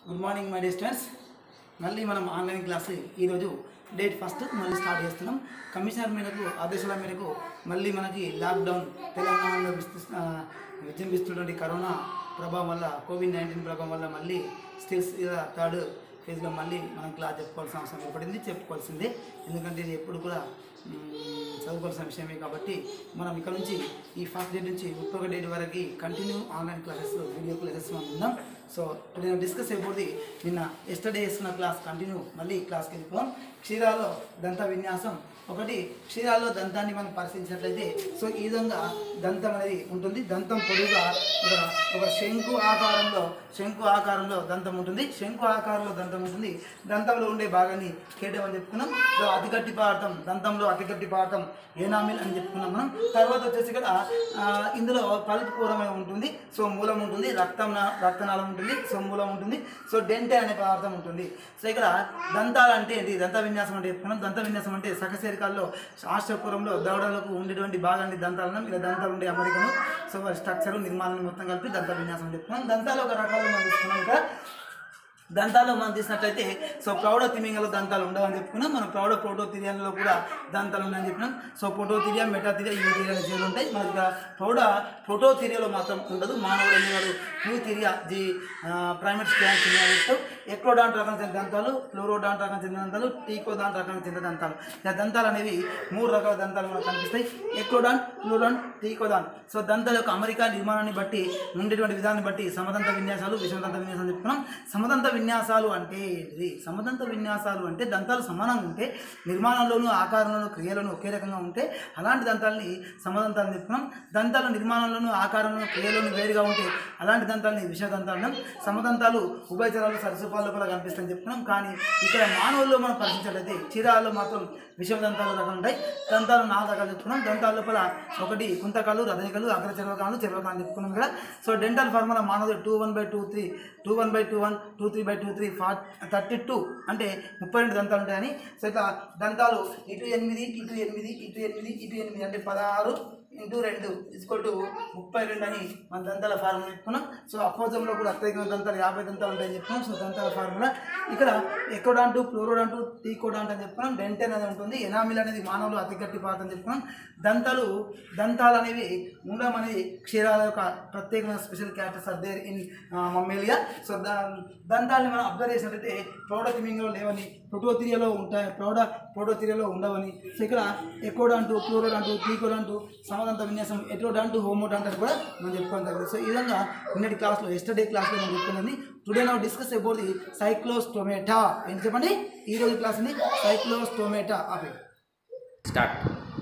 Good morning my students మళ్ళీ మనం online class ఈరోజు డేట్ ఫస్ట్ మళ్ళీ స్టార్ట్ చేస్తున్నాం కమిషనర్ మేరకు ఆదేశాల మేరకు మళ్ళీ మనకి లాక్డౌన్ తెలంగాణలో విస్తృ- ఆ, విజృంభిస్తున్నటువంటి కరోనా ప్రభావం వల్ల కోవిడ్ నైన్టీన్ ప్రభావం వల్ల మళ్ళీ స్టిల్స్ థర్డ్ ఫేజ్లో మళ్ళీ మనం క్లాస్ చెప్పుకోవాల్సిన అవసరం ఏర్పడింది చెప్పుకోవాల్సిందే ఎందుకంటే ఇది ఎప్పుడు కూడా మ్, చదువుకోవాల్సిన విషయమే కాబట్టి మనం ఇక్కడ నుంచి ఈ ఫస్ట్ డేట్ నుంచి ముప్పై ఒక డేట్ వరకు continue online classes video classes మనం ఉందాం సో ఇప్పుడు నేను డిస్కస్ అయిపోతే నిన్న ఎస్టర్డే చేస్తున్న క్లాస్ కంటిన్యూ మళ్ళీ క్లాస్కి వెళ్ళిపోదాం క్షీరాల్లో దంత విన్యాసం ఒకటి క్షీరాల్లో దంతాన్ని మనం పరిశీలించినట్లయితే సో ఈ విధంగా దంతం అనేది ఉంటుంది దంతం పొడుగా ఒక ఒక శంకు ఆకారంలో శంకు ఆకారంలో దంతం ఉంటుంది శంకు ఆకారంలో దంతం ఉంటుంది దంతంలో ఉండే భాగాన్ని కేటం అని చెప్పుకున్నాం సో అతి గట్టి పదార్థం దంతంలో అతి గట్టి పదార్థం ఏనామిల్ అని చెప్పుకున్నాం మనం తర్వాత వచ్చేసి ఇక్కడ ఆ, ఇందులో పలుపు పూరమై ఉంటుంది సో మూలం ఉంటుంది రక్తం రక్తనాళం ఉంటుంది సో మూలం ఉంటుంది సో డెంటే అనే పదార్థం ఉంటుంది సో ఇక్కడ దంతాలు అంటే ఏంటి దంత విన్యాసం అంటే చెప్పుకున్నాం దంత విన్యాసం అంటే సకశేరికాల్లో ఆశ్చపురంలో దవడలకు ఉండేటువంటి భాగాన్ని దంతాలను ఇలా దంతాలు ఉండే అమరికను సో వారి స్ట్రక్చర్ నిర్మాణాన్ని మొత్తం కలిపి దంత విన్యాసం అని చెప్పుకున్నాం దంతాలు ఒక రకాలు మనం తీసుకున్నాం ఇక్కడ దంతాలు మనం తీసినట్లయితే సో ప్రౌఢ తిమింగలో దంతాలు ఉండవని చెప్పుకున్నాం మనం ప్రౌఢ ప్రోటోతిరియాలో కూడా దంతాలు ఉన్నాయని చెప్పినాం సో ప్రోటోతిరియా మెటాతిరియా యూతిరియా అనే జీవులు ఉంటాయి మనకి ఇక్కడ ప్రౌఢ ప్రోటోతిరియాలో మాత్రం ఉండదు మానవుడు అనేవాడు యూతిరియా జీ ప్రైమేట్ స్కాన్ చెందిన ఎక్లోడాంట్ రకం చెందిన దంతాలు ఫ్లోరోడాంట్ రకం చెందిన దంతాలు టీకోడాంట్ రకం చెందిన దంతాలు ఇలా దంతాలు అనేవి మూడు రకాల దంతాలు మనకు కనిపిస్తాయి ఎక్లోడాంట్ ఫ్లోరాన్ టీకోడాన్ సో దంతాల యొక్క అమెరికా నిర్మాణాన్ని బట్టి ఉండేటువంటి విధానాన్ని బట్టి సమదంత విన్యాసాలు విషమదంత విన్యాసాలు చెప్పుకున్నాం సమదంత విన్యాసాలు అంటే ఏంటిది సమదంత విన్యాసాలు అంటే దంతాలు సమానంగా ఉంటే నిర్మాణంలోనూ ఆకారంలోనూ క్రియలోనూ ఒకే రకంగా ఉంటే అలాంటి దంతాలని సమదంతాలు చెప్పుకున్నాం దంతాల నిర్మాణంలోనూ ఆకారంలోనూ క్రియలోనూ వేరుగా ఉంటే అలాంటి దంతాలని విషదంతాలు అన్నాం సమదంతాలు ఉభయచరాలు సరస్వపాల్లో కూడా కనిపిస్తాయని చెప్పుకున్నాం కానీ ఇక్కడ మానవుల్లో మనం పరిశీలించినట్లయితే చీరాల్లో మాత్రం విషమదంతాలు రకాలు ఉంటాయి దంతాలు నాలుగు రకాలు చెప్పుకున్నాం దంతాల లోపల ఒకటి కుంతకాలు రథనికలు అగ్ర చర్వకాలు చర్వకాలు చెప్పుకున్నాం కదా సో డెంటల్ ఫార్ములా మానవుడు two one by two three two one by two one two three by two three four thirty two అంటే ముప్పై రెండు దంతాలు ఉంటాయని సో ఇట్లా దంతాలు ఇటు ఎనిమిది ఇటు ఎనిమిది ఇటు ఎనిమిది ఇటు ఎనిమిది అంటే పదహారు ఇంటూ రెండు ఇస్కోల్ టు ముప్పై రెండు అని మన దంతాల ఫార్ములా చెప్పుకున్నాం సో అపోజంలో కూడా అత్యధిక దంతాలు యాభై దంతాలు ఉంటాయని చెప్పుకున్నాం సో దంతాల ఫార్ములా ఇక్కడ ఎకోడాంటు ఫ్లోరోడాంటు టీకోడాంట్ అని చెప్పుకున్నాం డెంటెన్ అనేది ఉంటుంది ఎనామిల్ అనేది మానవులు అతి గట్టి పాత్ర అని చెప్పుకున్నాం దంతాలు దంతాలు అనేవి ఉండడం అనేది క్షీరాల యొక్క ప్రత్యేకమైన special characters are there in Mammalia so దా దంతాలని మనం అబ్జర్వ్ చేసినట్లయితే ప్రౌఢతిమింగలో లేవని ప్రోటోతిరియాలో ఉంటాయి ప్రౌఢ ప్రోటోతిరియాలో ఉండవని సో ఇక్కడ ఎకోడాంటు క్లోరోడాంటు టీకోడాంటు సమదంత విన్యాసం ఎటోడాంటు హోమోడాంట్ అని కూడా మనం చెప్పుకోవడం జరిగింది సో ఈ విధంగా నిన్నటి క్లాస్లో ఎస్టర్డే క్లాస్లో మనం చెప్పుకున్నది today now discuss about the Cyclostomata ఏంటి చెప్పండి ఈ రోజు క్లాస్ని సైక్లోస్టోమేటా ఆపే స్టార్ట్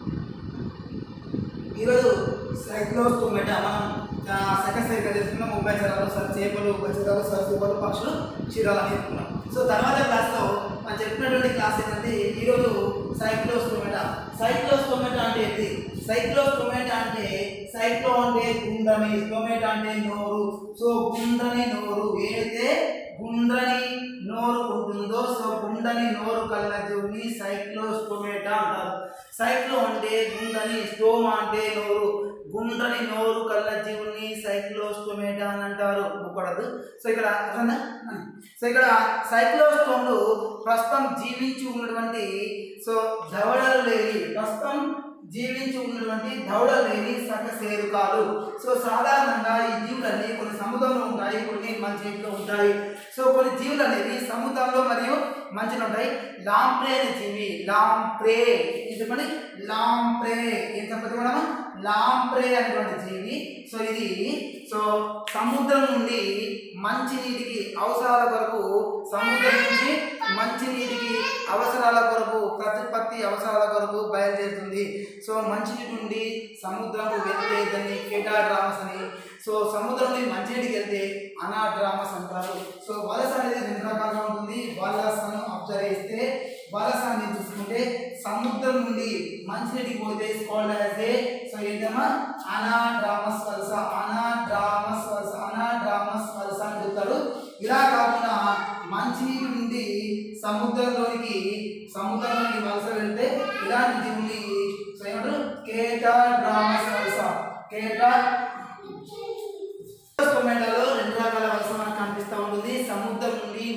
ఈరోజు సైక్లోస్టోమేటా మనం సెకండ్ సైకిల్ చేసుకున్నాం ఉభయచరాలు సరి చేపలు ఉభయచరాలు సరస్వపాలు పక్షులు క్షీరాలు అని చెప్పుకున్నాం సో తర్వాత క్లాస్లో మనం చెప్పినటువంటి క్లాస్ ఏంటంటే ఈరోజు సైక్లోస్టోమేటా సైక్లోస్టోమేటా అంటే ఏంటి సైక్లోస్టోమేటా అంటే సైక్లో అంటే గుండ్రని స్టోమేటా అంటే నోరు సో గుండ్రని నోరు ఏదైతే గుండ్రని నోరు ఉంటుందో సో గుండ్రని నోరు కళ్ళజోని సైక్లోస్టోమేటా అంటారు సైక్లో అంటే గుండ్రని స్టోమా అంటే నోరు గుండ్రని నోరు కళ్ళజీవుని సైక్లోస్టోమేటా అని అంటారు ఒప్పుకోడదు సో ఇక్కడ అర్థమైందా? సో ఇక్కడ సైక్లోస్టోమ్లు ప్రస్తుతం జీవించి ఉన్నటువంటి సో దవడలు లేని ప్రస్తుతం జీవించి ఉన్నటువంటి దవడలు లేని సకశేరుకాలు సో సాధారణంగా ఈ జీవులన్నీ కొన్ని సముద్రంలో ఉంటాయి కొన్ని మంచి ఇంట్లో ఉంటాయి సో కొన్ని జీవులు అనేవి సముద్రంలో మరియు మంచిలో ఉంటాయి లాంప్రే అనే జీవి లాంప్రే ఇది చెప్పండి లాంప్రే ఏం చెప్పదు మనము లాంప్రే అనేటువంటి జీవి సో ఇది సో సముద్రం నుండి మంచినీటికి అవసరాల కొరకు సముద్రం నుంచి మంచినీటికి అవసరాల కొరకు ప్రతిపత్తి అవసరాల కొరకు బయలుదేరుతుంది సో మంచినీటి నుండి సముద్రంకు వెళ్తే దాన్ని కేటాడ్రామస్ అని సో సముద్రం నుండి మంచినీటికి వెళ్తే అనాడ్రామస్ అంటారు సో వలస అనేది రెండు రకాలుగా ఉంటుంది వలసను అబ్జర్వ్ చేస్తే వలస అనేది చూసుకుంటే సముద్రం నుండి మంచినీటికి పోతే కాల్డ్ యాజ్ ఏ సో ఏంటమ్మా అనాడ్రామస్ వలస అనాడ్రామస్ వలస అనాడ్రామస్ వలస అని చెప్తారు ఇలా కాకుండా మంచినీటి నుండి సముద్రంలోనికి సముద్రంలోనికి వలస వెళ్తే ఇలాంటి జీవుల్ని సో ఏమంటారు కేటాడ్రామస్ వలస కేటా టొమాటోలో రెండు రకాల వలస మనకు కనిపిస్తూ ఉంటుంది సముద్రం నుండి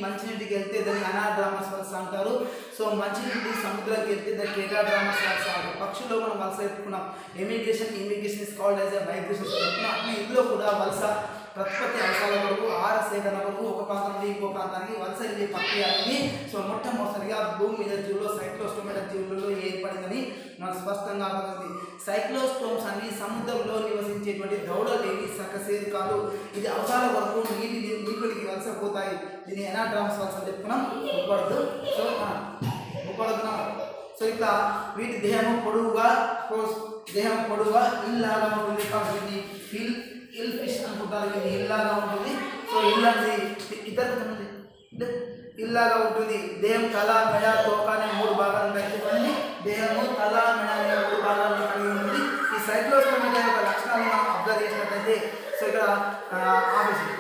మంచినీటికి వెళ్తే దాన్ని అనాడ్రామస్ వలస అంటారు సో మంచినీటి సముద్రానికి వెళ్తే దాన్ని కేటాడ్రామస్ వలస అంటారు పక్షుల్లో మనం వలస ఎత్తుకున్నాం emigration immigration is called as migration చెప్పుకున్నాం అట్లా ఇందులో కూడా వలస ప్రతిపత్తి అవసరాల వరకు ఆహార సేకరణ వరకు ఒక ప్రాంతం నుండి ఇంకో ప్రాంతానికి వలస వెళ్ళే ప్రక్రియ అనేది సో మొట్టమొదటిగా భూమి మీద జీవుల్లో సైక్లోస్టోమేట జీవులలో ఏర్పడిందని మనకు స్పష్టంగా అర్థమవుతుంది సైక్లోస్టోమ్స్ అన్ని సముద్రంలో నివసించేటువంటి దౌడ లేని సకశేరుకాలు ఇది అవసరాల వరకు నీటి నీటికి వలస పోతాయి దీన్ని ఎనాడ్రామ్స్ వలస అని చెప్పుకున్నాం ఒప్పడదు సో ఒప్పడుతున్నాం సో ఇట్లా వీటి దేహము పొడవుగా కోస్- దేహం పొడవుగా ఇల్లాగా ఉంటుంది కాబట్టి దీన్ని ఫిల్ ఇల్ ఫిష్ అనుకుంటారు ఇది ఇల్లాగా ఉంటుంది సో ఇల్ అనేది ఇద్దరు ఉంది ఇల్లాగా ఉంటుంది దేహం తల మెడ తోక అనే మూడు భాగాలు ఉంటాయి చెప్పండి దేహము తల మెడ అనే మూడు భాగాలను కలిగి ఉంటుంది ఈ సైక్లోస్టోమేటా యొక్క లక్షణాలు మనం అబ్జర్వ్ చేసినట్లయితే సో ఇక్కడ ఆఫీస్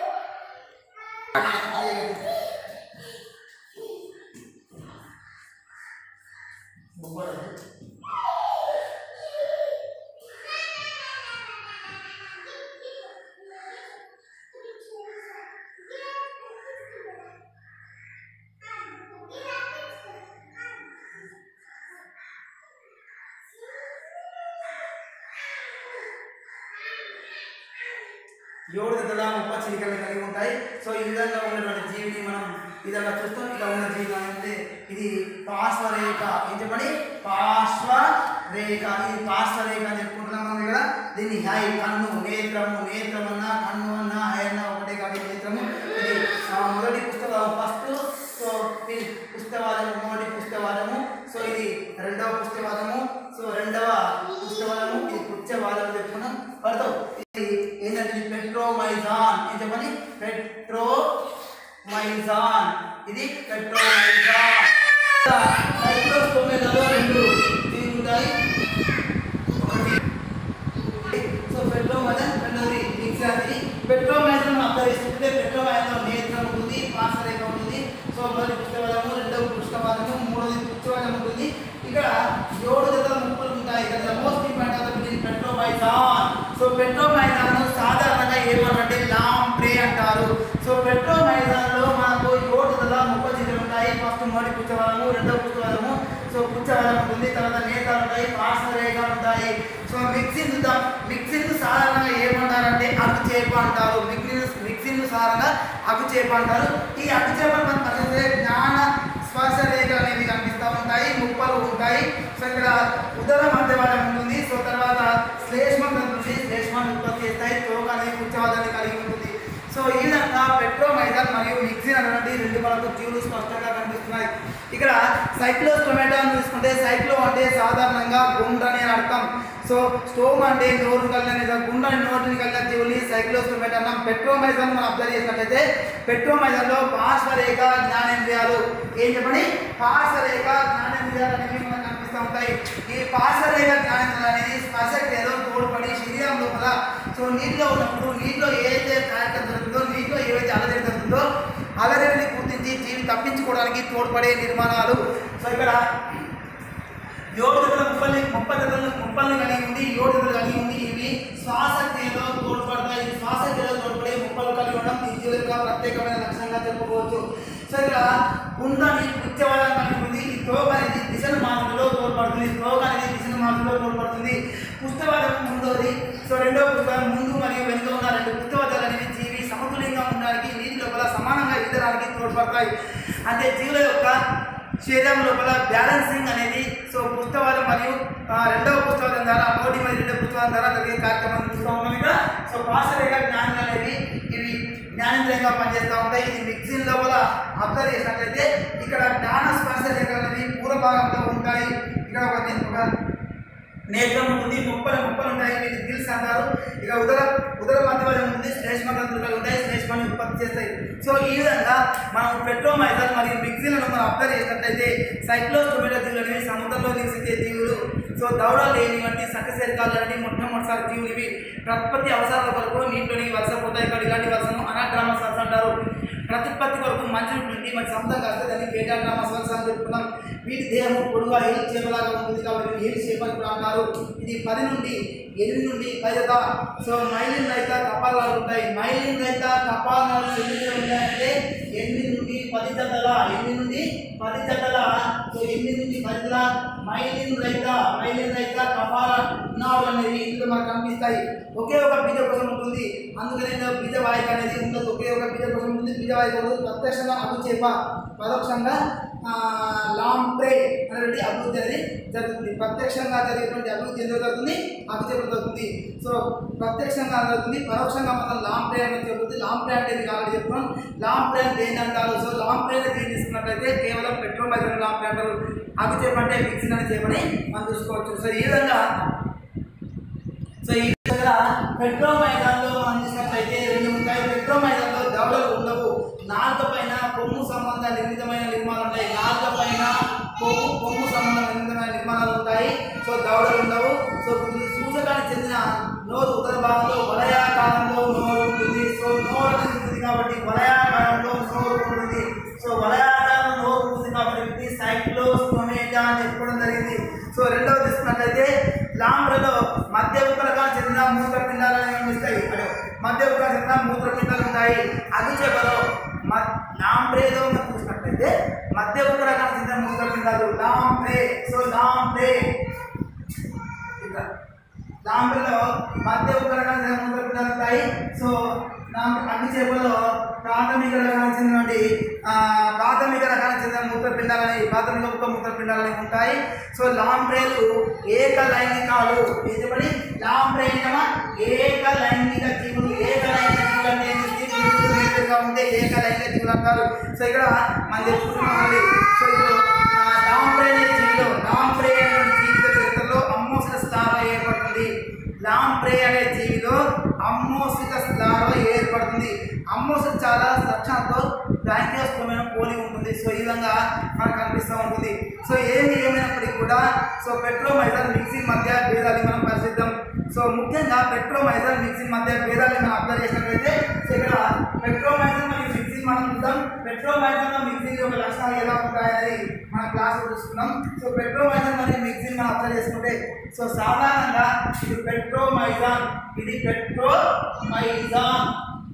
ఏడు దశల ముప్ప చిలికలు కలిగి ఉంటాయి సో ఈ విధంగా ఉన్నటువంటి జీవిని మనం ఈ విధంగా చూస్తాం ఇలా ఉన్న జీవి అంటే ఇది పార్శ్వరేఖ ఏం చెప్పండి పార్శ్వరేఖ ఇది పార్శ్వరేఖ అని చెప్పుకుంటున్నాం మనం ఇక్కడ దీన్ని హై కన్ను నేత్రము నేత్రం అన్న కన్ను అన్న హై అన్న ఒకటే కాదు నేత్రము ఇది ఆ, మొదటి పుస్తకం ఫస్ట్ సో ఇది పుస్తవాదము మొదటి పుస్తవాదము సో ఇది రెండవ పుస్తవాదము సో రెండవ పుస్తవాదము ఇది పుచ్చవాదం చెప్పుకున్నాం పడతాం ఇది ఏంటంటే ఇది పెట్రోమైజాన్ ఏం చెప్పండి పెట్రోమైజాన్ ఇది పెట్రోమైజాన్ సైక్లోస్టోమేటాలో రెండు ఇవి ఉంటాయి ఒకటి సో పెట్రోమైజన్ రెండోది మిక్సాది పెట్రోమైజన్ అర్థం చేసుకుంటే పెట్రోమైజన్ నేత్రం ఉంటుంది పాసరేఖ ఉంటుంది సో మొదటి పుష్పవాదము రెండవ పుష్పవాదము మూడోది పుష్పవాదం ఉంటుంది ఇక్కడ ఏడు జతల ముక్కలు ఉంటాయి ఇక్కడ మోస్ట్ ఇంపార్టెంట్ ఇది పెట్రోమైజాన్ సో పెట్రోమైజాన్ సాధారణంగా ఏమనంటే లాంగ్ ప్రే అంటారు సో పెట్రోమైజాన్ లో మనకు ఏడు జతల ముప్ప చింతలు ఉంటాయి ఫస్ట్ మొదటి పుష్పవాదము రెండవ పుష్పవాదము సో పుచ్చవాదం ఉంటుంది తర్వాత నేతలు ఉంటాయి పార్శ్వరేఖలు ఉంటాయి సో మిక్సింగ్ చూద్దాం మిక్సింగ్ సాధారణంగా ఏమంటారంటే అగ్గు చేప అంటారు మిక్సింగ్ మిక్సింగ్ సాధారణంగా అగ్గు చేప అంటారు ఈ అగ్గు చేపలు మనం పరిశీలిస్తే జ్ఞాన స్పర్శ రేఖలు అనేవి కనిపిస్తూ ఉంటాయి ముప్పలు ఉంటాయి సో ఇక్కడ ఉదర మధ్యవాదం ఉంటుంది సో తర్వాత శ్లేష్మం ఉంటుంది శ్లేష్మాన్ని ఉత్పత్తి చేస్తాయి తోక అనేది పుచ్చవాదాన్ని కలిగి ఉంటుంది సో ఈ విధంగా పెట్రోమైజన్ మరియు మిక్సిన్ అనేటువంటి రెండు మనకు జీవులు స్పష్టంగా కనిపిస్తున్నాయి ఇక్కడ సైక్లోస్టోమేటా అని చూసుకుంటే సైక్లో అంటే సాధారణంగా గుండ్రని అని అర్థం సో స్టోమ్ అంటే నోరు కలిగిన గుండ్రని నోటిని కలిగిన జీవుని సైక్లోస్టోమేటా అన్నాం పెట్రోమైజన్ మనం అబ్జర్వ్ చేసినట్లయితే పెట్రోమైజన్లో పార్శ్వరేఖ జ్ఞానేంద్రియాలు ఏం చెప్పండి పార్శ్వరేఖ జ్ఞానేంద్రియాలు అనేవి మనకు కనిపిస్తూ ఉంటాయి ఈ పార్శ్వరేఖ జ్ఞానేంద్రియాలు అనేది స్పర్శక్రియలో తోడ్పడి శరీరం లోపల సో నీటిలో ఉన్నప్పుడు నీటిలో ఏదైతే కార్యక్రమం జరుగుతుందో నీటిలో ఏవైతే అలజడి జరుగుతుందో అలజడిని గుర్తించి జీవి తప్పించుకోవడానికి తోడ్పడే నిర్మాణాలు సో ఇక్కడ ఏడు దగ్గర ముప్పల్ని ముప్పై దగ్గర ముప్పల్ని కలిగి ఉంది ఏడు దగ్గర కలిగి ఉంది ఇవి శ్వాసక్రియలో తోడ్పడతాయి శ్వాసక్రియలో తోడ్పడే ముప్పలు కలిగి ఉండడం ఈ జీవుల యొక్క ప్రత్యేకమైన లక్షణంగా చెప్పుకోవచ్చు సో ఇక్కడ గుండని పుచ్చవాదం కలిగి ఉంది ఈ తోక అనేది దిశను మార్పులో తోడ్పడుతుంది తోక అనేది దిశను మార్పులో తోడ్పడుతుంది పుస్తవాదం మూడోది సో రెండో పుస్తకం ముందు మరియు వెనుక ఉన్న రెండు పుస్తవాదాలు అనేవి జీవి సమతుల్యంగా ఉండడానికి నీటి లోపల సమానంగా ఈదడానికి తోడ్పడతాయి అంటే జీవుల యొక్క శరీరం లోపల బ్యాలెన్సింగ్ అనేది సో పుస్తవాదం మరియు ఆ, రెండవ పుస్తకం ద్వారా మొదటి మరియు రెండవ పుస్తకం ద్వారా జరిగే కార్యక్రమం చూస్తూ ఉన్నాం ఇక్కడ సో పార్శ్వరేఖ జ్ఞానం అనేవి ఇవి జ్ఞానేంద్రియంగా పనిచేస్తూ ఉంటాయి ఇది మిక్సింగ్ లోపల అబ్జర్వ్ చేసినట్లయితే ఇక్కడ జ్ఞాన స్పర్శ రేఖలు అనేవి పూర్వ భాగంలో ఉంటాయి ఇక్కడ ఒక ఒక నేత్రం ఉంటుంది ముప్పలు ముప్పలు ఉంటాయి వీటి గిల్స్ అంటారు ఇక ఉదర ఉదర మధ్యవరం ఉంది శ్లేష్మ గ్రంథులు ఉంటాయి శ్లేష్మాన్ని ఉత్పత్తి చేస్తాయి సో ఈ విధంగా మనం పెట్రోమైజర్ మరియు మిక్సీలను మనం అబ్జర్వ్ చేసినట్లయితే సైక్లోస్టోమేటా జీవులు అనేవి సముద్రంలో నివసించే జీవులు సో దౌడ లేని వంటి సకశరీకాలు అనేవి మొట్టమొదటిసారి జీవులు ఇవి ప్రతిపత్తి అవసరాల కొరకు నీటిలోని వలస పోతాయి ఇక్కడ ఇలాంటి వలసను అనాగ్రామ వలస అంటారు ప్రతిపత్తి కొరకు మంచి ఉంటుంది మరి సొంతం కాస్తే దాన్ని పేటాగ్రామ వలస అని చెప్పుకున్నాం వీటి దేహం పొడుగా హెయిల్ చేపలాగా ఉంటుంది కాబట్టి హెయిల్ చేప అని కూడా అంటారు ఇది పది నుండి ఎనిమిది నుండి పది దాకా సో మైలిన్ రైత కపాలాలు ఉంటాయి మైలిన్ రైత కపాలాలు ఎనిమిది ఉంటాయంటే ఎనిమిది నుండి పది జతల ఎనిమిది నుండి పది జతల సో ఎనిమిది నుండి పది జతల మైలిన్ రైత మైలిన్ రైత కపాల నాడు అనేవి ఇందులో మనకు కనిపిస్తాయి ఒకే ఒక బీజ కోసం ఉంటుంది అందుకనే ఇందులో బీజ వాయిక అనేది ఉండదు ఒకే ఒక బీజ కోసం ఉంటుంది బీజ వాయిక ఉండదు ప్రత్యక్షంగా అభివృద్ధి చేప పరోక్షంగా ఆ, లాంప్రే అనేటువంటి అభివృద్ధి అనేది జరుగుతుంది ప్రత్యక్షంగా జరిగేటువంటి అభివృద్ధి ఎందుకు జరుగుతుంది అభివృద్ధి జరుగుతుంది సో ప్రత్యక్షంగా జరుగుతుంది పరోక్షంగా మనం లాంప్రే అనేది జరుగుతుంది లాంప్రే అంటే మీకు ఆల్రెడీ చెప్తున్నాం లాంప్రే అంటే ఏంటంటారు సో లాంప్రే అనేది తీసుకున్నట్లయితే కేవలం పెట్రోల్ మైదానం లాంప్రే అంటారు అభివృద్ధి అంటే మిక్సింగ్ అని చెప్పని మనం చూసుకోవచ్చు సో ఈ విధంగా సో ఈ దగ్గర పెట్రోల్ మైదానంలో మనం చూసినట్లయితే రెండు ఉంటాయి పెట్రోల్ మైదానంలో దవడలు ఉండవు నాలుక పైన కొమ్ము సంబంధ నిర్మితమైన నిర్మాణాలు ఉంటాయి నాలుక పైన కొమ్ము కొమ్ము సంబంధ నిర్మితమైన నిర్మాణాలు ఉంటాయి సో దవడలు ఉండవు సో సూచకానికి చెందిన నోరు ఉత్తర భాగంలో వలయాకారంలో నోరు ఉంటుంది సో నోరు అనేది ఉంటుంది కాబట్టి వలయాకారంలో నోరు ఉంటుంది సో వలయాకారంలో నోరు ఉంటుంది కాబట్టి సైక్లో స్టొమేటా అని చెప్పడం జరిగింది సో రెండవది తీసుకున్నట్లయితే లాంబ్రలో మధ్య ఉపరకాలు చెందిన మూత్రపిండాలు అనేవి ఉంటాయి అదే మధ్య ఉపరకాలు చెందిన మూత్రపిండాలు ఉంటాయి అది చెప్పలో లాంబ్రేలో మనం చూసినట్లయితే మధ్య ఉపరకాలు చెందిన మూత్రపిండాలు లాంబ్రే సో లాంబ్రే ఇక్కడ లాంబ్రేలో మధ్య ఉపరకాలు చెందిన మూత్రపిండాలు ఉంటాయి సో లాంబ్రే అన్ని చేపల్లో ప్రాథమిక రకానికి చెందినటువంటి ఆ, ప్రాథమిక రకానికి చెందిన మూత్రపిండాలు అనేవి ప్రాథమిక ఉప మూత్రపిండాలు అనేవి ఉంటాయి సో లాంబ్రేలు ఏకలైంగికాలు ఏంటంటే లాంబ్రేనమా ఏకలైంగిక జీవులు ఏకలైంగిక జీవులు అంటే ఏంటి? జీవులు వేరుగా ఉంటే ఏకలైంగిక జీవులు అంటారు సో ఇక్కడ మనం చెప్పుకున్నామండి సో ఇప్పుడు ఆ, లాంబ్రే అనే జీవిలో లాంబ్రే అనే జీవిత చరిత్రలో అమ్మోసిక స్లావ ఏర్పడుతుంది లాంబ్రే అనే జీవిలో అమ్మోసిక స్లావ ఏర్పడుతుంది అమ్మోసిక చాలా లక్షణంతో బ్రాంకియోస్టోమైన పోలి ఉంటుంది సో ఈ విధంగా మనకు కనిపిస్తూ ఉంటుంది సో ఏది ఏమైనప్పటికీ కూడా సో పెట్రోమైజర్ మిక్సింగ్ మధ్య భేదాలు మనం పరిశీలిద్దాం సో ముఖ్యంగా పెట్రోమైజర్ మిక్సింగ్ మధ్య భేదాలు మనం అబ్జర్వ్ చేసినట్లయితే సో ఇక్కడ పెట్రోమైజర్ మరియు మిక్సింగ్ మనం చూద్దాం పెట్రోమైజర్ మిక్సింగ్ యొక్క లక్షణాలు ఎలా ఉంటాయని మన క్లాస్ చూస్తున్నాం సో పెట్రోమైజర్ మరియు మిక్సింగ్ మనం అబ్జర్వ్ చేసుకుంటే సో సాధారణంగా ఇది పెట్రోమైజాన్ ఇది పెట్రోమైజాన్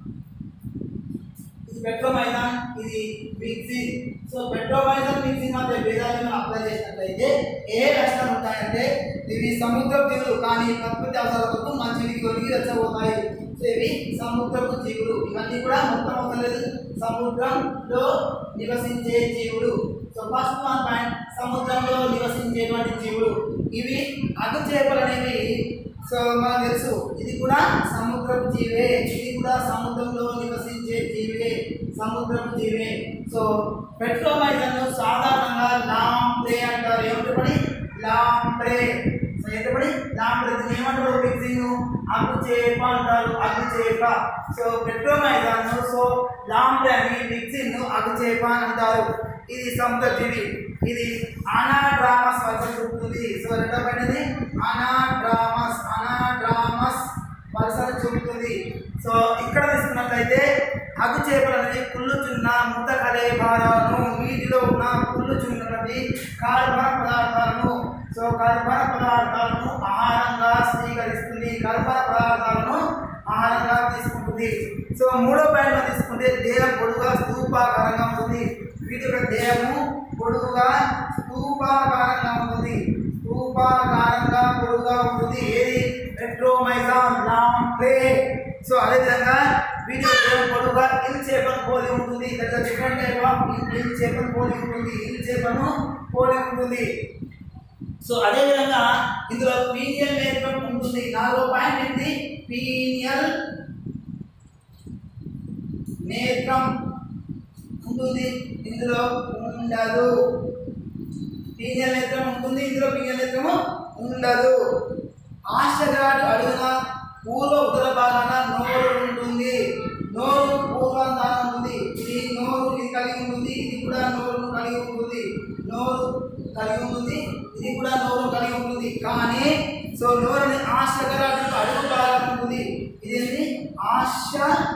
ఇది పెట్రోమైజాన్ ఇది మిక్సింగ్ సో పెట్రోమైజాన్ మిక్సింగ్ మధ్య భేదాలను మనం అప్లై చేసినట్లయితే ఏ లక్షణాలు ఉంటాయంటే ఇవి సముద్ర జీవులు కానీ ప్రకృతి అవసరాలకు మంచినీటి కొరికి రెచ్చబోతాయి సో ఇవి సముద్రపు జీవులు ఇవన్నీ కూడా మొత్తం అవసరం లేదు సముద్రంలో నివసించే జీవులు సో ఫస్ట్ వన్ పాయింట్ సముద్రంలో నివసించేటువంటి జీవులు ఇవి అగు చేపలు అనేవి సో మనకు తెలుసు ఇది కూడా సముద్రపు జీవే ఇది కూడా సముద్రంలో నివసించే జీవే సముద్రపు జీవే సో పెట్రోమైజన్ సాధారణంగా లాంప్రే అంటారు ఏమిటపడి లాంప్రే సో ఏంటపడి లాంప్రే దీన్ని ఏమంటారు మిక్సింగ్ అగ్గు చేప అంటారు అగ్గు చేప సో పెట్రోమైజన్ సో లాంప్రే అని మిక్సింగ్ అగ్గు చేప అని అంటారు ఇది సముద్ర జీవి ఇది అనాడ్రామస్ వలస చూపుతుంది సో రెండవది అనాడ్రామస్ అనాడ్రామస్ వలసను చూపుతుంది సో ఇక్కడ తీసుకున్నట్లయితే అగు చేపలు అనేది కుళ్ళుచున్న ముద్ద కలేభారాలను వీటిలో ఉన్న కుళ్ళుచున్నటువంటి కార్బన పదార్థాలను సో కార్బన పదార్థాలను ఆహారంగా స్వీకరిస్తుంది కార్బన పదార్థాలను ఆహారంగా తీసుకుంటుంది సో మూడో పాయింట్ తీసుకుంటే దేహం పొడుగా స్తూపాకారంగా ఉంటుంది వీటి యొక్క దేహము పొడుగుగా స్తూపాకారంగా ఉంటుంది స్తూపాకారంగా పొడుగుగా ఉంటుంది ఏది పెట్రోమైజాన్ లాంప్లే సో అదేవిధంగా వీటి యొక్క దేహం పొడుగుగా ఇల్ చేపను పోలి ఉంటుంది డిఫరెంట్ టైప్ ఆఫ్ ఇల్ చేపను పోలి ఉంటుంది ఇల్ చేపను పోలి ఉంటుంది సో అదేవిధంగా ఇందులో పీనియల్ నేత్రం ఉంటుంది నాలుగో పాయింట్ ఏంటి పీనియల్ నేత్రం ఉంటుంది ఇందులో ఉండదు పీనియల్ నేత్రం ఉంటుంది ఇందులో పీనియల్ నేత్రము ఉండదు ఆశగాడు అడుగున పూర్వ ఉత్తర భాగాన నోరు ఉంటుంది నోరు పూర్వాంతాన ఉంటుంది ఇది నోరు ఇది కలిగి ఉంటుంది ఇది కూడా నోరును కలిగి ఉంటుంది నోరు కలిగి ఉంటుంది ఇది కూడా నోరు కలిగి ఉంటుంది కానీ సో నోరుని ఆశగరాడు అడుగు భాగం ఉంటుంది ఇదేంటి ఆశ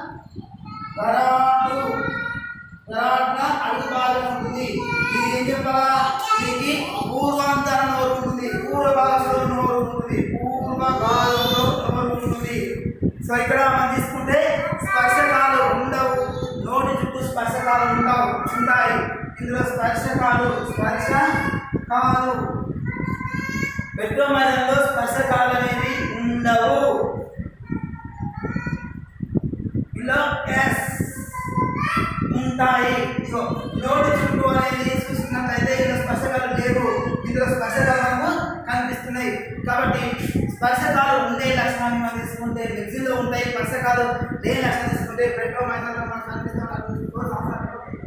గరాటు గరాట్న అడుగు భాగం ఉంటుంది ఇది ఏం చెప్పాలా దీనికి పూర్వాంతర నోరు ఉంటుంది పూర్వ భాగంలో నోరు ఉంటుంది పూర్వ భాగంలో నోరు ఉంటుంది సో ఇక్కడ మనం తీసుకుంటే స్పర్శకాలు ఉండవు నోటి చుట్టూ స్పర్శకాలు స్పర్శకాలు ఉంటావు ఉంటాయి ఇందులో స్పర్శకాలు స్పర్శకాలు పెట్రోమైదంలో స్పర్శకాలు అనేవి ఉండవు ఇందులో ఎస్ ఉంటాయి ఇగో నోటి చుట్టూ అనేది చూస్తున్నట్లయితే ఇందులో స్పర్శకాలు లేవు ఇందులో స్పర్శకాలు మనకు కనిపిస్తున్నాయి కాబట్టి స్పర్శకాలు ఉండే లక్షణాన్ని మనం తీసుకుంటే మిక్సీలో ఉంటాయి స్పర్శకాలు లేని లక్షణం తీసుకుంటే పెట్రోల్ మైదానంలో మనకు కనిపిస్తున్న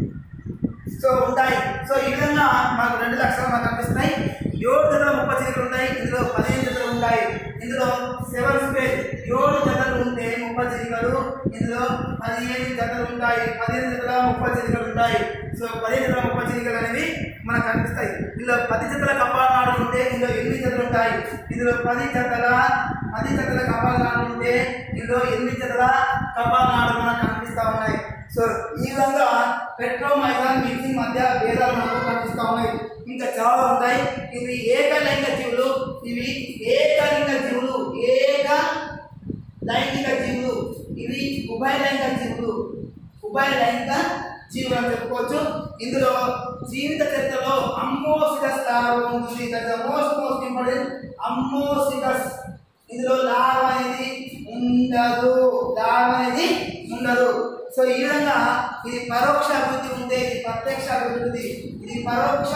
సో ఉంటాయి సో ఈ విధంగా మనకు రెండు లక్షలు మనకు కనిపిస్తున్నాయి ఏడు జతల ముప్పై చిలుకలు ఉంటాయి ఇందులో పదిహేను జతలు ఉంటాయి ఇందులో సెవెన్ స్పేస్ ఏడు జతలు ఉంటే ముప్పై చిలుకలు ఇందులో పదిహేను జతలు ఉంటాయి పదిహేను జతల ముప్పై చిలుకలు ఉంటాయి సో పదిహేను జతల ముప్పై చిలుకలు అనేవి మనకు కనిపిస్తాయి ఇందులో పది జతల కపాలనాడు ఉంటే ఇందులో ఎనిమిది జతలు ఉంటాయి ఇందులో పది జతల పది జతల కపాలనాడు ఉంటే ఇందులో ఎనిమిది జతల కపాలనాడు మనకు కనిపిస్తూ ఉన్నాయి సో ఈ విధంగా పెట్రోల్ మైదాన్ మిక్సింగ్ మధ్య భేదాలు మనకు కనిపిస్తూ ఉన్నాయి ఇంకా చాలా ఉంటాయి ఇవి ఏకలైంగిక జీవులు ఇవి ఏకలింగ జీవులు ఏక లైంగిక జీవులు ఇవి ఉభయలైంగిక జీవులు ఉభయలైంగిక జీవులు అని చెప్పుకోవచ్చు ఇందులో జీవిత చరిత్రలో అమ్మోసిడస్ లార్వ ఉంటుంది మోస్ట్ మోస్ట్ ఇంపార్టెంట్ అమ్మోసిడస్ ఇందులో లార్వ అనేది ఉండదు లార్వ అనేది ఉండదు సో ఈ విధంగా ఇది పరోక్ష అభివృద్ధి ఉంటే ఇది ప్రత్యక్ష అభివృద్ధి ఇది పరోక్ష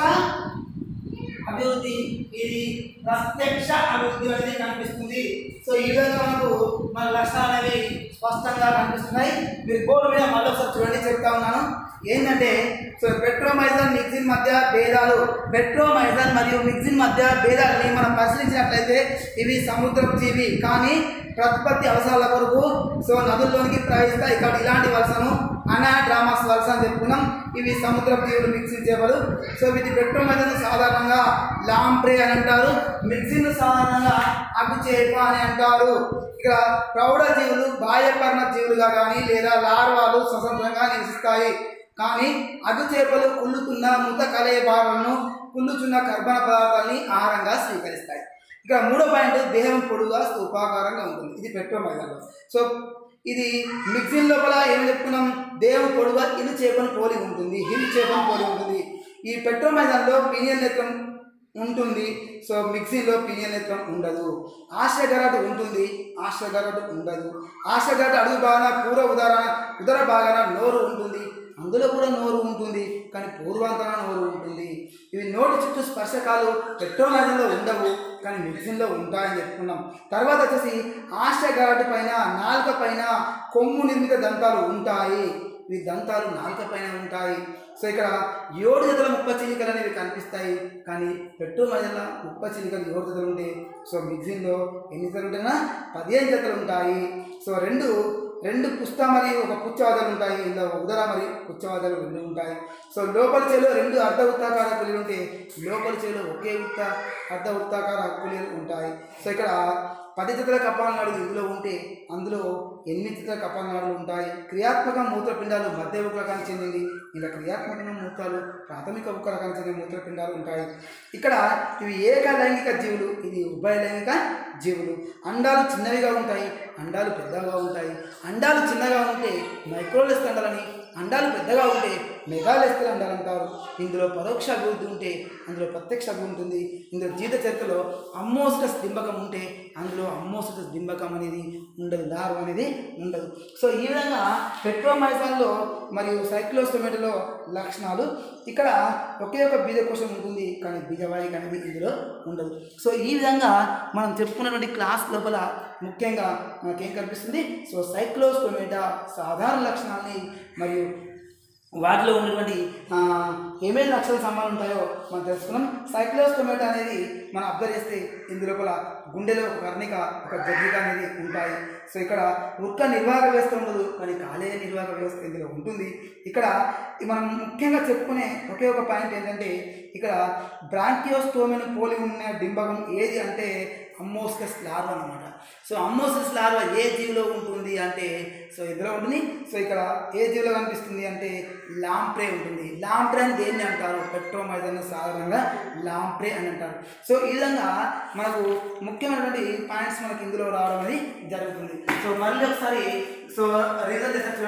అభివృద్ధి ఇది ప్రత్యక్ష అభివృద్ధి అనేది కనిపిస్తుంది సో ఈ విధంగా మనకు మన లక్షణాలు అనేవి స్పష్టంగా కనిపిస్తున్నాయి మీరు బోర్డు మీద మళ్ళీ ఒకసారి చూడండి చెప్తా ఉన్నాను ఏంటంటే సో పెట్రోమైజన్ మిక్సిన్ మధ్య భేదాలు పెట్రోమైజన్ మరియు మిక్సిన్ మధ్య భేదాలని మనం పరిశీలించినట్లయితే ఇవి సముద్రపు జీవి కానీ ప్రతిపత్తి అవసరాల కొరకు సో నదుల్లోనికి ప్రవహిస్తాయి ఇక్కడ ఇలాంటి వలసను అనాడ్రామాస్ వలస అని చెప్పుకున్నాం ఇవి సముద్రపు జీవులు మిక్సింగ్ చేపలు సో వీటి పెట్రోమైజన్ సాధారణంగా లాంప్రే అని అంటారు మిక్సింగ్ సాధారణంగా అగ్గు చేప అని అంటారు ఇక్కడ ప్రౌఢ జీవులు బాహ్యపర్ణ జీవులుగా కానీ లేదా లార్వాలు స్వతంత్రంగా నివసిస్తాయి కానీ అగ్గు చేపలు కుళ్ళుతున్న ముత కలయభారాలను కుళ్ళుచున్న కర్బన పదార్థాలని ఆహారంగా స్వీకరిస్తాయి ఇక్కడ మూడో పాయింట్ దేహం పొడుగా స్థూపాకారంగా ఉంటుంది ఇది పెట్రోమైదాలో సో ఇది మిక్సింగ్ లోపల ఏం చెప్పుకున్నాం దేహం పొడుగా ఇల్లు చేపను పోలి ఉంటుంది హిల్ చేపను పోలి ఉంటుంది ఈ పెట్రోమైదాన్లో పీనియల్ నేత్రం ఉంటుంది సో మిక్సీలో పీనియల్ నేత్రం ఉండదు ఆశ్రగరటు ఉంటుంది ఆశ్రగరటు ఉండదు ఆశ్రగరటు అడుగు భాగాన పూర్వ ఉదాహరణ ఉదర భాగాన నోరు ఉంటుంది అందులో కూడా నోరు ఉంటుంది కానీ పూర్వాంతర నోరు ఉంటుంది ఇవి నోటి చుట్టూ స్పర్శకాలు పెట్రోమైజన్లో ఉండవు కానీ మిక్సింగ్లో ఉంటాయని చెప్పుకున్నాం తర్వాత వచ్చేసి ఆశ్రగాటి పైన నాలుక పైన కొమ్ము నిర్మిత దంతాలు ఉంటాయి ఇవి దంతాలు నాలుక పైన ఉంటాయి సో ఇక్కడ ఏడు జతల ముప్ప చిలికలు అనేవి కనిపిస్తాయి కానీ పెట్రోమైజన్లో ముప్ప చిలికలు ఏడు జతలు ఉంటాయి సో మిక్సింగ్లో ఎన్ని జతలు ఉంటాయినా పదిహేను జతలు ఉంటాయి సో రెండు రెండు పుష్ట మరియు ఒక పుచ్చవాదాలు ఉంటాయి ఇందులో ఉదర మరియు పుచ్చవాదాలు రెండు ఉంటాయి సో లోపల చేలో రెండు అర్ధ వృత్తాకార పులిలు ఉంటే లోపల చేలో ఒకే వృత్త అర్ధ వృత్తాకార పులిలు ఉంటాయి సో ఇక్కడ పది జతల కపాలనాడులు ఇందులో ఉంటే అందులో ఎనిమిది జతల కపాలనాడులు ఉంటాయి క్రియాత్మక మూత్రపిండాలు మధ్య రకానికి చెందింది ఇలా క్రియాత్మక మూత్రాలు ప్రాథమిక ఉక్క రకానికి చెందిన మూత్రపిండాలు ఉంటాయి ఇక్కడ ఇవి ఏకలైంగిక జీవులు ఇది ఉభయలైంగిక జీవులు అండాలు చిన్నవిగా ఉంటాయి అండాలు పెద్దగా ఉంటాయి అండాలు చిన్నగా ఉంటే మైక్రోలెస్ అండాలని అండాలు పెద్దగా ఉంటే మెగాలెస్కల్ అండాలు అంటారు ఇందులో పరోక్ష అభివృద్ధి ఉంటే అందులో ప్రత్యక్ష అభివృద్ధి ఉంటుంది ఇందులో జీవిత చరిత్రలో అమ్మోసిటస్ దింబకం ఉంటే అందులో అమ్మోసిటస్ దింబకం అనేది ఉండదు లార్వ అనేది ఉండదు సో ఈ విధంగా పెట్రోమైజాన్లో మరియు సైక్లోస్టోమేటలో లక్షణాలు ఇక్కడ ఒకే ఒక బీజకోశం ఉంటుంది కానీ బీజవాహిక అనేది ఇందులో ఉండదు సో ఈ విధంగా మనం చెప్పుకున్నటువంటి క్లాస్ లోపల ముఖ్యంగా మనకేం కనిపిస్తుంది సో సైక్లోస్టోమేటా సాధారణ లక్షణాలని మరియు వాటిలో ఉన్నటువంటి ఆ, ఏమేమి లక్షణ సంబంధాలు ఉంటాయో మనం తెలుసుకున్నాం సైక్లోస్టోమేటా అనేది మనం అబ్జర్వ్ చేస్తే ఇందు లోపల గుండెలో ఒక కర్ణిక ఒక జగ్గిక అనేది ఉంటాయి సో ఇక్కడ ఉక్క నిర్వాహక వ్యవస్థ ఉండదు కానీ కాలేయ నిర్వాహక వ్యవస్థ ఇందులో ఉంటుంది ఇక్కడ ఈ మనం ముఖ్యంగా చెప్పుకునే ఒకే ఒక పాయింట్ ఏంటంటే ఇక్కడ బ్రాంకియోస్టోమెను పోలి ఉన్న డింబకం ఏది అంటే అమ్మోస్కస్ లార్వా అనమాట సో అమ్మోసస్ లార్వా ఏ జీవిలో ఉంటుంది అంటే సో ఇందులో ఉంటుంది సో ఇక్కడ ఏ జీవిలో కనిపిస్తుంది అంటే లాంప్రే ఉంటుంది లాంప్రే అని దేన్ని అంటారు పెట్రోమైజన్ సాధారణంగా లాంప్రే అని అంటారు సో ఈ విధంగా మనకు ముఖ్యమైనటువంటి పాయింట్స్ మనకి ఇందులో రావడం అనేది జరుగుతుంది సో మళ్ళీ ఒకసారి సో రిజల్ట్ చేస్తారు చూడండి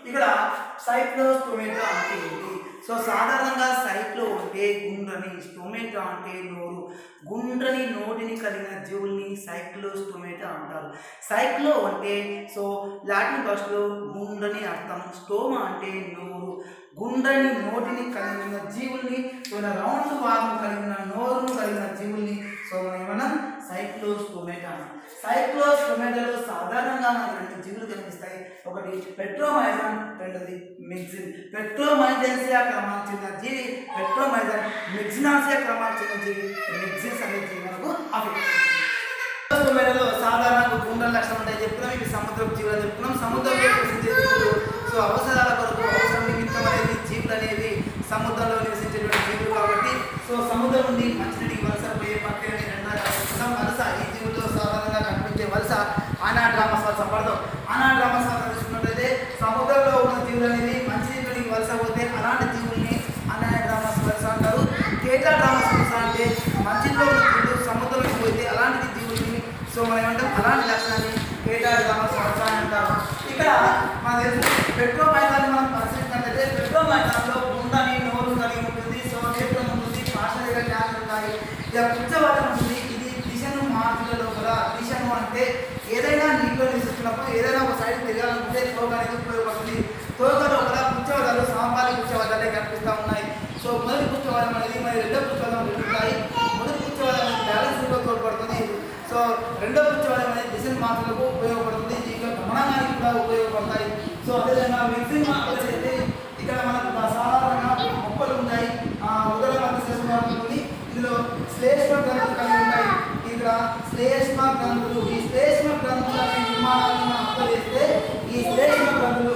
ఇక్కడ సైక్లో స్టోమేటో అంటే ఏంటి సో సాధారణంగా సైక్లో అంటే గుండ్రని స్టోమేటో అంటే నోరు గుండ్రని నోటిని కలిగిన జీవుల్ని సైక్లోస్టోమేటా అంటారు సైక్లో అంటే సో లాటిన్ భాషలో గుండ్రని అర్థం స్టోమా అంటే నోరు గుండ్రని నోటిని కలిగిన జీవుల్ని సో ఇలా రౌండ్ వారం కలిగిన నోరును కలిగిన జీవుల్ని సో మనం ఏమన్నా సైక్లోస్టోమేటా అన్నాం సైక్లోస్టోమేటాలో సాధారణంగా మనకు రెండు జీవులు కనిపిస్తాయి ఒకటి పెట్రోమైజన్ రెండోది మిక్సిన్ పెట్రోమైజెన్సియా క్రమానికి చెందిన జీవి పెట్రోమైజన్ మిక్సినాసియా క్రమానికి చెందిన జీవి మిక్సిన్స్ అనే జీవి మనకు అఫెక్ట్ మేడలో సాధారణంగా గుండ్ర లక్షణం ఉంటాయి చెప్తున్నాం ఇవి సముద్రపు జీవులు చెప్తున్నాం సముద్రంలో నివసించే జీవులు సో అవసరాల కొరకు అవసరం నిమిత్తం అనేది జీవులు అనేవి సముద్రంలో నివసించేటువంటి జీవులు కాబట్టి సో సముద్రం నుండి మంచినీటికి వలస పోయే ప్రక్రియని రెండుగా చెప్తున్నాం వలస ఈ జీవులతో సాధారణంగా కనిపించే వలస అనాడ్రామస్ వలస పడతాం అనాడ్రామస్ వలస చూసుకున్నట్లయితే సముద్రంలో ఉన్న జీవులు అనేది మంచినీటికి వలస పోతే అలాంటి జీవుల్ని అనాడ్రామస్ వలస అంటారు కేటాడ్రామస్ వలస అంటే మంచిలో ఉన్న జీవులు సముద్రంలోకి పోతే అలాంటి జీవుల్ని సో మనం ఏమంటాం అలాంటి లక్షణాన్ని కేటాడ్రామస్ వలస అని అంటారు ఇక్కడ మన తెలుసు పెట్రోమైదాన్ని మనం పరిశీలించినట్లయితే పెట్రోమైదాన్లో గుండని నోరు కలిగి ఉంటుంది సో నేత్రం ఉంటుంది పాషరిక జ్ఞానం ఉంటాయి ఇక పుచ్చవరం ఉంటుంది ఇది దిశను మార్పుల లోపల దిశను అంటే ఏదైనా నీటిలో నివసిస్తున్నప్పుడు ఏదైనా ఒక సైడ్ తిరగాలనుకుంటే తోక అనేది ఉపయోగపడుతుంది తోక లోపల పుచ్చవదాలు సాంబాలి పుచ్చవదాలే కనిపిస్తూ ఉన్నాయి సో మొదటి పుచ్చవదం అనేది మరి రెండో పుచ్చవదం రెండు ఉంటాయి మొదటి పుచ్చవదం అనేది బ్యాలెన్స్ లో తోడ్పడుతుంది సో రెండో పుచ్చవదం అనేది దిశను మార్పులకు ఉపయోగపడుతుంది దీంట్లో గమనానికి కూడా ఉపయోగపడతాయి సో అదేవిధంగా మిక్సింగ్ మార్పులు అయితే ఇక్కడ మనకు సాధారణంగా మొక్కలు ఉంటాయి ఆ, ఉదర మధ్య ఉంటుంది ఇందులో శ్లేష్మ గ్రంథులు కలిగి ఉంటాయి ఇక్కడ శ్లేష్మ గ్రంథులు ఈ శ్లేష్మ గ్రంథుల నిర్మాణాలను మనం అర్థం చేస్తే ఈ శ్లేష్మ గ్రంథులు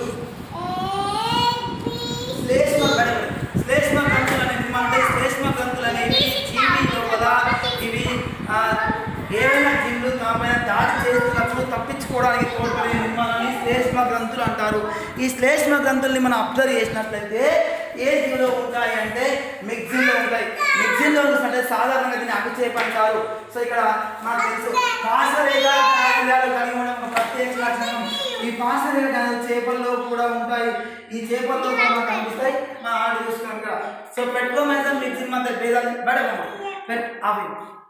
శ్లేష్మ గడప శ్లేష్మ గ్రంథులు అనే నిర్మాణం అంటే శ్లేష్మ గ్రంథులు అనేవి జీవి లోపల ఇవి ఆ, ఏవైనా జీవులు తమపైన దాడి చేస్తున్నప్పుడు తప్పించుకోవడానికి తోడ్పడే నిర్మాణాన్ని శ్లేష్మ గ్రంథులు అంటారు ఈ శ్లేష్మ గ్రంథుల్ని మనం అబ్జర్వ్ చేసినట్లయితే ఏ జీవిలో ఉంటాయి అంటే మిక్సిన్లో ఉంటాయి మిక్సిన్లో అంటే సాధారణంగా దీన్ని అభిచేప అంటారు సో ఇక్కడ మనకు తెలుసు పాసరేగా గాయాలు కలిగి ఉండడం ఒక ప్రత్యేక లక్షణం ఈ పాసరేగా గాయాలు చేపల్లో కూడా ఉంటాయి ఈ చేపల్లో కూడా మనకు కనిపిస్తాయి మనం ఆడ చూసుకున్నాం ఇక్కడ సో పెట్రోమైజన్ మిక్సిన్ మధ్య భేదాలు బడగమ్మ పెట్ అవి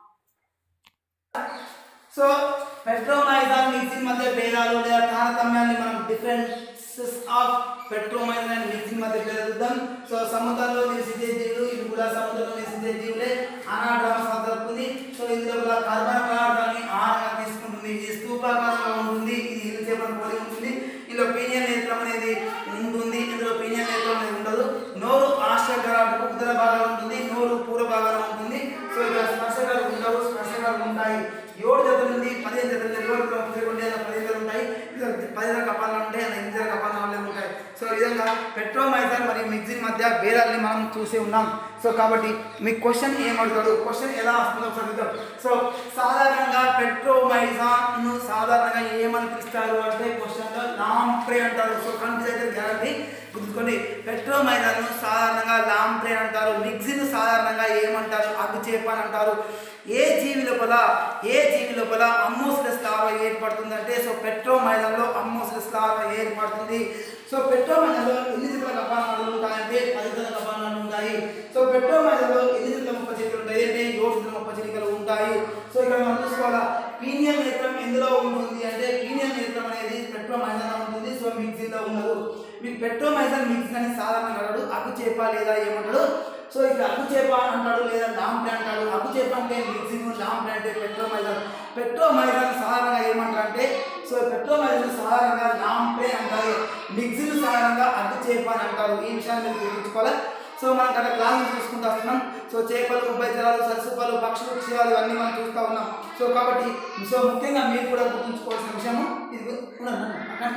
సో పెట్రోమైజన్ మిక్సింగ్ మధ్య భేదాలు లేదా తారతమ్యాన్ని మనం differences of Petromyzon and Myxine మధ్య భేదాలు చూద్దాం సో సముద్రంలో నివసించే జీవులు ఇవి కూడా సముద్రంలో నివసించే జీవులే అనాడ్రామస్ జరుపుతుంది సో ఇందులో కూడా కార్బన్ పదార్థాన్ని ఆహారంగా తీసుకుంటుంది ఇది స్తూపాకారంలో ఉంటుంది ఇది ఇల్లు చేపలు పోలి ఉంటుంది ఇందులో పీనియన్ నేత్రం అనేది ఉంటుంది ఇందులో పీనియన్ నేత్రం అనేది ఉండదు నోరు ఆశ్చర్యకరాలకు ఉత్తర భాగంలో ఉంటుంది నోరు పూర్వ భాగంలో ఉంటుంది సో ఇక్కడ స్పర్శకాలు ఉండవు స్పర్శకాలు ఉంటాయి ఏడు జతల నుండి పదిహేను జతల నుండి ఏడు జతలు ఉంటే అలా పది జతలు ఉంటాయి ఇలా పదిహేను కపాలు ఉంటాయి అలా ఎనిమిది కపాలు వాళ్ళే ఉంటాయి సో ఈ విధంగా పెట్రోమైజర్ మరియు మిక్సింగ్ మధ్య భేదాలని మనం చూసి ఉన్నాం సో కాబట్టి మీ క్వశ్చన్ ఏమడుగుతాడు క్వశ్చన్ ఎలా వస్తుందో ఒకసారి చూద్దాం సో సాధారణంగా పెట్రోమైజాన్ సాధారణంగా ఏమని పిలుస్తారు అంటే క్వశ్చన్లో లాంప్రే అంటారు సో కన్ఫ్యూజ్ అయితే గ్యారంటీ గుర్తుకోండి పెట్రోమైజాన్ సాధారణంగా లాంప్రే అంటారు మిక్సిన్ సాధారణంగా ఏమంటారు అగ్గుచేప అని అంటారు ఏ జీవి లోపల ఏ జీవి లోపల అమ్మోసిలస్ లార్వా ఏర్పడుతుందంటే సో పెట్రోమైజన్లో అమ్మోసిలస్ లార్వా ఏర్పడుతుంది సో పెట్రోమైజన్లో ఎన్ని రకాల కపానాలు ఉంటాయంటే పది రకాల కపానాలు ఉంటాయి సో పెట్రోమైజన్లో ఎన్ని రకాల ముప్ప చిలికలు ఉంటాయి అంటే ఏడు రకాల ముప్ప చిలికలు ఉంటాయి సో ఇక్కడ మనం చూసుకోవాలా పీనియల్ నేత్రం ఎందులో ఉంటుంది అంటే పీనియల్ నేత్రం అనేది పెట్రోమైజన్లో ఉంటుంది సో మిక్సీలో ఉండదు మీకు పెట్రోమైజన్ మిక్స్ అని సాధారణంగా అన్నాడు అగ్గు చేప లేదా ఏమంటాడు సో ఇక్కడ అగ్గు చేప అంటాడు లేదా లాంప్లే అంటాడు అగ్గు చేప అంటే మిక్సింగ్ లాంప్లే అంటే పెట్రోమైజన్ పెట్రోమైజన్ సాధారణంగా ఏమంటారు అంటే సో పెట్రోమైజన్ సాధారణంగా లాంప్లే అంటారు మిక్సింగ్ సాధారణంగా అగ్గు చేప అని అంటారు ఈ విషయాన్ని మీరు గుర్తుంచుకోవాలి సో మనం అక్కడ క్లాస్ చూసుకుంటూ వస్తున్నాం సో చేపలు ఉభయజలాలు సరస్సుపాలు పక్షులు క్షీరాలు ఇవన్నీ మనం చూస్తూ ఉన్నాం సో కాబట్టి సో ముఖ్యంగా మీరు కూడా గుర్తుంచుకోవాల్సిన విషయము ఇది ఉన్నది అక్కడ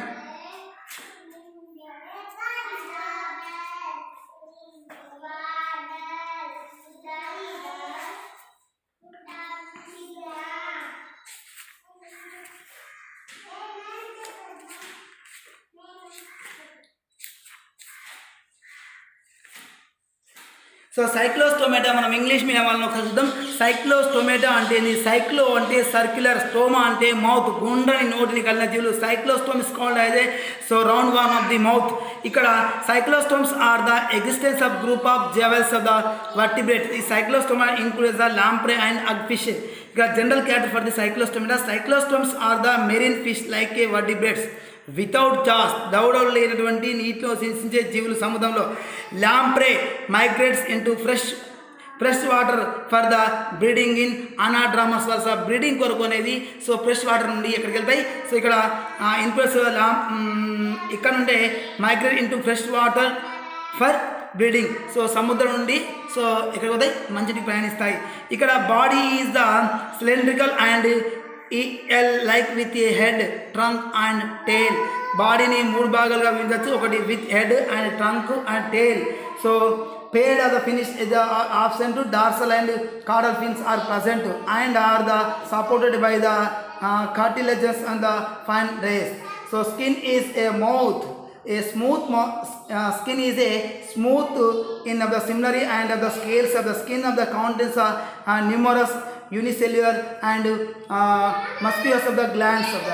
సో సైక్లోస్టోమేటా మనం ఇంగ్లీష్ మీడియం వాళ్ళని ఒకసారి చూద్దాం సైక్లోస్టోమేటా అంటే ఏంది సైక్లో అంటే సర్క్యులర్ స్టోమా అంటే మౌత్ గుండని నోటిని కలిగిన జీవులు సైక్లోస్టోమ్స్ కాల్డ్ అయితే so round worm of the mouth ఇక్కడ cyclostomes are the existence of group of jawless of the vertebrate ఈ cyclostoma includes the lamprey and hag fish ఇక్కడ general character for the cyclostomata cyclostomes are the marine fish like a vertebrates without Jos దౌడలు లేనటువంటి నీటిలో నివసించే జీవులు సముద్రంలో lamprey migrates into fresh fresh water for the breeding in anadromous వర్స బ్రీడింగ్ కొరకు అనేది సో ఫ్రెష్ వాటర్ నుండి ఎక్కడికి వెళ్తాయి సో ఇక్కడ ఇన్పుట్స్ లా ఇక్కడ నుండే migrate into fresh water for breeding so సముద్రం నుండి సో ఎక్కడికి పోతాయి మంచికి ప్రయాణిస్తాయి ఇక్కడ body is the cylindrical and eel like with a head trunk and tail బాడీని మూడు భాగాలుగా విభజించవచ్చు ఒకటి with head and trunk and tail so paired are the finish the option to dorsal and caudal fins are present and are the supported by the cartilages and the fine rays so skin is a mouth a smooth mo- uh, skin is a smooth in of the similarity and of the scales of the skin of the countenance are uh, numerous unicellular and uh, musculus of the glands of the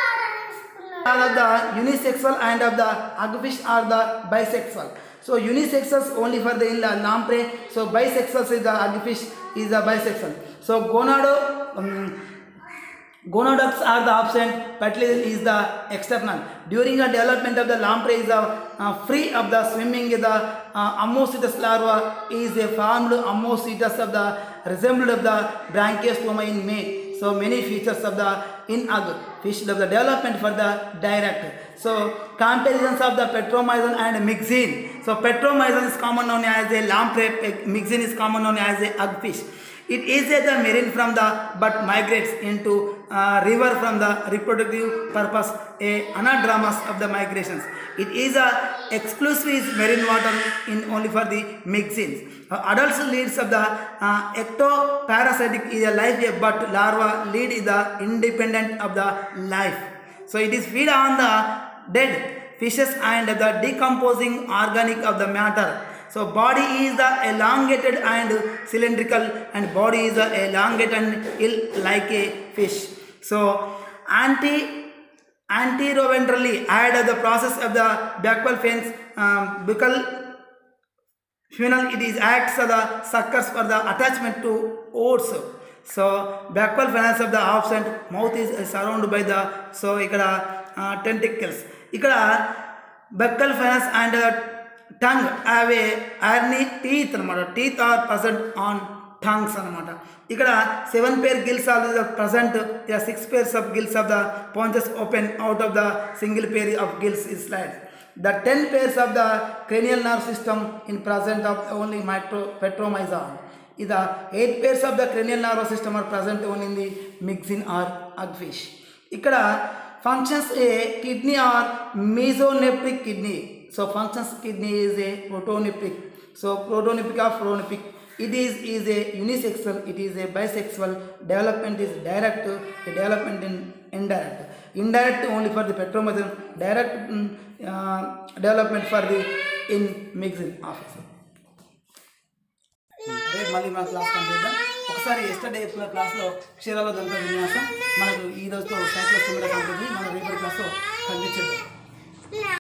all of the unisexual and of the agfish are the bisexual so unisexuals only for the in the lamprey so bisexuals is the agfish is the bisexual so gonodo um, Gonoducts are the absent, petalil is the external. During the development of the lamprey is the uh, free of the swimming the uh, ammocetus larva is a formed ammocetus of the resembled of the branchiostoma in male. So many features of the in ug fish of the development for the direct. So comparisons of the petromyzon and myxine. So petromyzon is common known as a lamprey, myxine is common known as a ug fish. It is a the marine from the but migrates into uh, river from the reproductive purpose a anadramas of the migrations. It is a exclusive is marine water in only for the mixins. Uh, adults leads of the uh, ectoparasitic is a life but larva lead is the independent of the life. So it is feed on the dead fishes and the decomposing organic of the matter. So body is the elongated and cylindrical and body is the elongated and ill like a fish. So anti anteroventrally add the process of the backward fence um, buccal funnel it is acts as the suckers for the attachment to oats so backward finance of the absent mouth is surrounded by the so ఇక్కడ tentacles ఇక్కడ buccal funnel and tongue have a horny teeth అనమాట teeth are present on tongues అనమాట ఇక్కడ seven pair gills are the present six pairs of gills of the pouches open out of the single pair of gills is slide The 10 pairs of the cranial nerve system in present of only micro petromyzon. The 8 pairs of the cranial nervous system are present only in the myxin or ugfish. ఇక్కడ functions a kidney or mesonephric kidney. So functions kidney is a protonephric. So protonephric or pronephric. It is, is a unisexual, it is a bisexual, development is direct, a development in indirect. Indirect only for the petromyzin, direct mm, uh, development for the in mixing office. రేపు మళ్ళీ మన class complete చేద్దాం ఒకసారి yesterday చెప్పిన క్లాస్లో క్షీరాల దంత విన్యాసం మనకు ఈ రోజుతో సైక్లో తొమ్మిది కంప్లీట్ మనం రేపటి క్లాస్లో కంప్లీట్ చేద్దాం